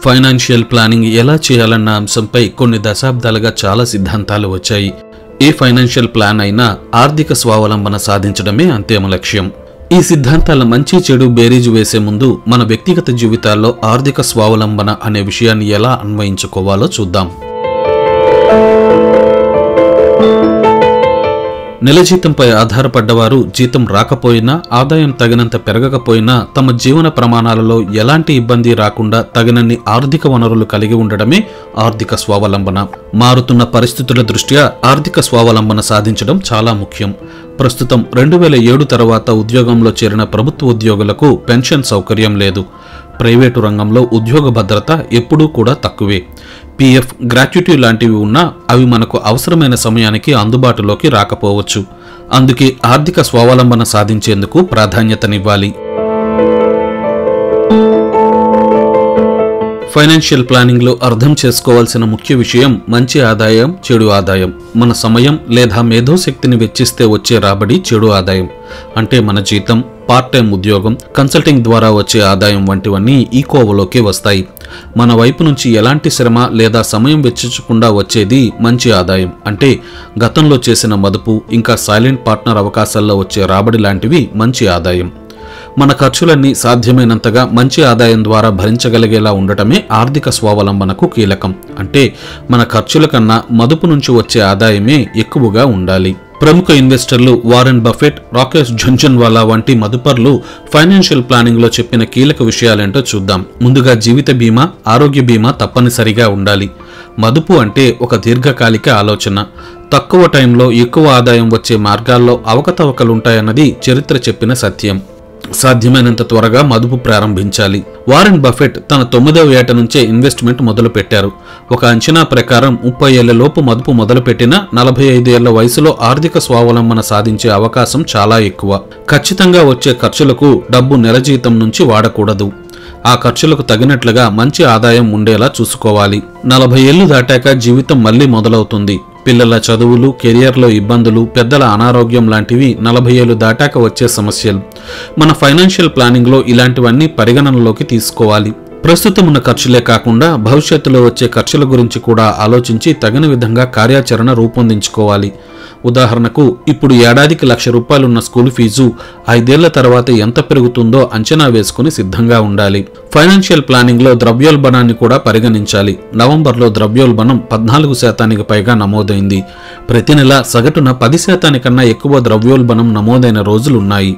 financial planning ఎలా చేయాలన్న అంశంపై కొన్ని దశాబ్దాలుగా చాలా సిద్ధాంతాలు వచ్చాయి ఏ ఫైనాన్షియల్ ప్లాన్ అయినా ఆర్థిక స్వావలంబన సాధించడమే అంతిమ లక్ష్యం ఈ సిద్ధాంతాల మంచి చెడు బేరీజు వేసే ముందు మన వ్యక్తిగత జీవితాల్లో ఆర్థిక స్వావలంబన అనే విషయాన్ని ఎలా అన్వయించుకోవాలో చూద్దాం నెల జీతంపై ఆధారపడ్డవారు జీతం రాకపోయినా ఆదాయం తగినంత పెరగకపోయినా తమ జీవన ప్రమాణాలలో ఎలాంటి ఇబ్బంది రాకుండా తగినన్ని ఆర్థిక వనరులు కలిగి ఉండడమే ఆర్థిక స్వావలంబన మారుతున్న పరిస్థితుల దృష్ట్యా ఆర్థిక స్వావలంబన సాధించడం చాలా ముఖ్యం ప్రస్తుతం రెండు వేల ఏడు తర్వాత ఉద్యోగంలో చేరిన ప్రభుత్వ ఉద్యోగులకు పెన్షన్ సౌకర్యం లేదు ప్రైవేటు రంగంలో ఉద్యోగ భద్రత ఎప్పుడూ కూడా తక్కువే పీఎఫ్ గ్రాట్యుటీ లాంటివి ఉన్నా అవి మనకు అవసరమైన సమయానికి అందుబాటులోకి రాకపోవచ్చు అందుకే ఆర్థిక స్వావలంబన సాధించేందుకు ప్రాధాన్యతనివ్వాలి ఫైనాన్షియల్ ప్లానింగ్లో అర్థం చేసుకోవాల్సిన ముఖ్య విషయం మంచి ఆదాయం చెడు ఆదాయం మన సమయం లేదా మేధోశక్తిని వెచ్చిస్తే వచ్చే రాబడి చెడు ఆదాయం అంటే మన జీతం పార్ట్ టైం ఉద్యోగం కన్సల్టింగ్ ద్వారా వచ్చే ఆదాయం వంటివన్నీ ఈ కోవలోకే వస్తాయి మన వైపు నుంచి ఎలాంటి శ్రమ లేదా సమయం వెచ్చించకుండా వచ్చేది మంచి ఆదాయం అంటే గతంలో చేసిన మదుపు ఇంకా సైలెంట్ పార్ట్నర్ అవకాశాల్లో వచ్చే రాబడి లాంటివి మంచి ఆదాయం మన ఖర్చులన్నీ సాధ్యమైనంతగా మంచి ఆదాయం ద్వారా భరించగలిగేలా ఉండటమే ఆర్థిక స్వావలంబనకు కీలకం అంటే మన ఖర్చుల కన్నా మదుపు నుంచి వచ్చే ఆదాయమే ఎక్కువగా ఉండాలి ప్రముఖ ఇన్వెస్టర్లు వారెన్ బఫెట్ రాకేష్ ఝుంఝున్వాలా వంటి మదుపర్లు ఫైనాన్షియల్ ప్లానింగ్ లో చెప్పిన కీలక విషయాలేంటో చూద్దాం ముందుగా జీవిత బీమా ఆరోగ్య బీమా తప్పనిసరిగా ఉండాలి మదుపు అంటే ఒక దీర్ఘకాలిక ఆలోచన తక్కువ టైంలో ఎక్కువ ఆదాయం వచ్చే మార్గాల్లో అవకతవకలుంటాయన్నది చరిత్ర చెప్పిన సత్యం సాధ్యమైనంత త్వరగా మదుపు ప్రారంభించాలి వారెన్ బఫెట్ తన తొమ్మిదవ ఏట నుంచే ఇన్వెస్ట్మెంట్ మొదలుపెట్టారు ఒక అంచనా ప్రకారం ముప్పై ఏళ్లలోపు మదుపు మొదలుపెట్టిన నలభై ఐదు ఏళ్ల వయసులో ఆర్థిక స్వావలంబన సాధించే అవకాశం చాలా ఎక్కువ ఖచ్చితంగా వచ్చే ఖర్చులకు డబ్బు నెల జీతం నుంచి వాడకూడదు ఆ ఖర్చులకు తగినట్లుగా మంచి ఆదాయం ఉండేలా చూసుకోవాలి నలభై ఏళ్లు దాటాక జీవితం మళ్లీ మొదలవుతుంది పిల్లల చదువులు కెరియర్లో ఇబ్బందులు పెద్దల అనారోగ్యం లాంటివి నలభై ఏళ్ళు దాటాక వచ్చే సమస్యలు మన ఫైనాన్షియల్ ప్లానింగ్లో ఇలాంటివన్నీ పరిగణనలోకి తీసుకోవాలి ప్రస్తుతం ఉన్న ఖర్చులే కాకుండా భవిష్యత్తులో వచ్చే ఖర్చుల గురించి కూడా ఆలోచించి తగిన విధంగా కార్యాచరణ రూపొందించుకోవాలి ఉదాహరణకు ఇప్పుడు ఏడాదికి లక్ష రూపాయలున్న స్కూల్ ఫీజు ఐదేళ్ల తర్వాత ఎంత పెరుగుతుందో అంచనా వేసుకుని సిద్ధంగా ఉండాలి ఫైనాన్షియల్ ప్లానింగ్ లో ద్రవ్యోల్బణాన్ని కూడా పరిగణించాలి నవంబర్లో ద్రవ్యోల్బణం పద్నాలుగు శాతానికి పైగా నమోదైంది ప్రతి నెల సగటున పది శాతానికన్నా ఎక్కువ ద్రవ్యోల్బణం నమోదైన రోజులున్నాయి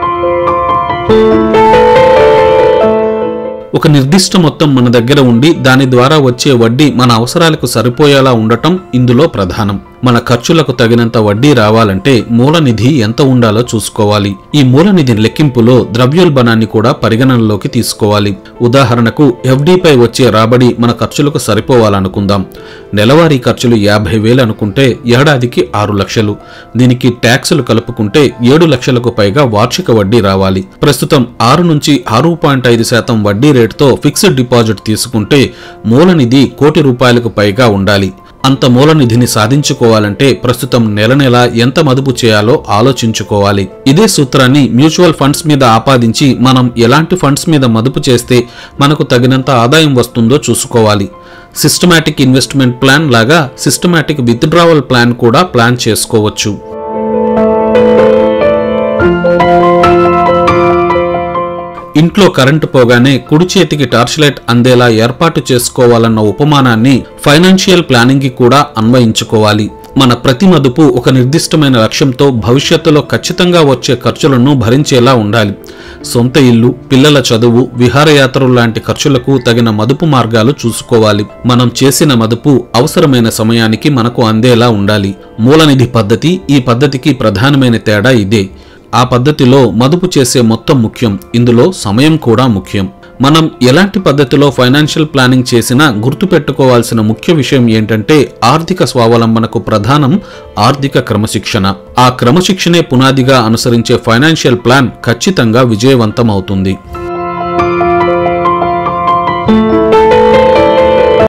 ఒక నిర్దిష్ట మొత్తం మన దగ్గర ఉండి దాని ద్వారా వచ్చే వడ్డీ మన అవసరాలకు సరిపోయేలా ఉండటం ఇందులో ప్రధానం మన ఖర్చులకు తగినంత వడ్డీ రావాలంటే మూలనిధి ఎంత ఉండాలో చూసుకోవాలి ఈ మూలనిధి లెక్కింపులో ద్రవ్యోల్బణాన్ని కూడా పరిగణనలోకి తీసుకోవాలి ఉదాహరణకు ఎఫ్డీపై వచ్చే రాబడి మన ఖర్చులకు సరిపోవాలనుకుందాం నెలవారీ ఖర్చులు యాభై వేలు అనుకుంటే ఏడాదికి ఆరు లక్షలు దీనికి ట్యాక్సులు కలుపుకుంటే ఏడు లక్షలకు పైగా వార్షిక వడ్డీ రావాలి ప్రస్తుతం ఆరు నుంచి ఆరు పాయింట్ ఐదు శాతం వడ్డీ రేటుతో ఫిక్స్డ్ డిపాజిట్ తీసుకుంటే మూలనిధి కోటి రూపాయలకు పైగా ఉండాలి అంత మూలనిధిని సాధించుకోవాలంటే ప్రస్తుతం నెల నెల ఎంత మదుపు చేయాలో ఆలోచించుకోవాలి ఇదే సూత్రాన్ని మ్యూచువల్ ఫండ్స్ మీద ఆపాదించి మనం ఎలాంటి ఫండ్స్ మీద మదుపు చేస్తే మనకు తగినంత ఆదాయం వస్తుందో చూసుకోవాలి సిస్టమాటిక్ ఇన్వెస్ట్మెంట్ ప్లాన్ లాగా సిస్టమాటిక్ విత్డ్రావల్ ప్లాన్ కూడా ప్లాన్ చేసుకోవచ్చు ఇంట్లో కరెంటు పోగానే కుడి చేతికి టార్చ్ లైట్ అందేలా ఏర్పాటు చేసుకోవాలన్న ఉపమానాన్ని ఫైనాన్షియల్ ప్లానింగ్ కి కూడా అన్వయించుకోవాలి మన ప్రతి మదుపు ఒక నిర్దిష్టమైన లక్ష్యంతో భవిష్యత్తులో ఖచ్చితంగా వచ్చే ఖర్చులను భరించేలా ఉండాలి సొంత ఇల్లు పిల్లల చదువు విహారయాత్రలు లాంటి ఖర్చులకు తగిన మదుపు మార్గాలు చూసుకోవాలి మనం చేసిన మదుపు అవసరమైన సమయానికి మనకు అందేలా ఉండాలి మూలనిధి పద్ధతి ఈ పద్ధతికి ప్రధానమైన తేడా ఇదే ఆ పద్ధతిలో మదుపు చేసే మొత్తం ముఖ్యం ఇందులో సమయం కూడా ముఖ్యం మనం ఎలాంటి పద్ధతిలో ఫైనాన్షియల్ ప్లానింగ్ చేసినా గుర్తుపెట్టుకోవాల్సిన ముఖ్య విషయం ఏంటంటే ఆర్థిక స్వావలంబనకు ప్రధానం ఆర్థిక క్రమశిక్షణ ఆ క్రమశిక్షణే పునాదిగా అనుసరించే ఫైనాన్షియల్ ప్లాన్ ఖచ్చితంగా విజయవంతం అవుతుంది